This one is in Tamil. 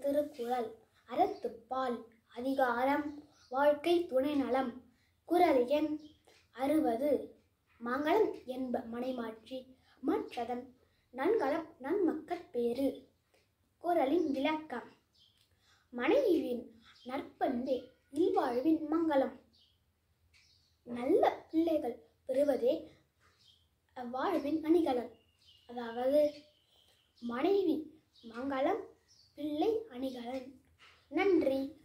திருக்குறள் அறத்துப்பால் அதிகாரம் வாழ்க்கை துணை நலம் குறள் எண் அறுபது மங்களம் என்ப மனைமாற்றி மற்றதன் நன்கலம் நன்மக்கட் பேறு குறளின் விளக்கம் மனைவியின் நற்பண்பே இல்வாழ்வின் மங்களம் நல்ல பிள்ளைகள் பெறுவதே வாழ்வின் அணிகலன் அதாவது மனைவி மங்களம் பிள்ளை அணிகலன் நன்றி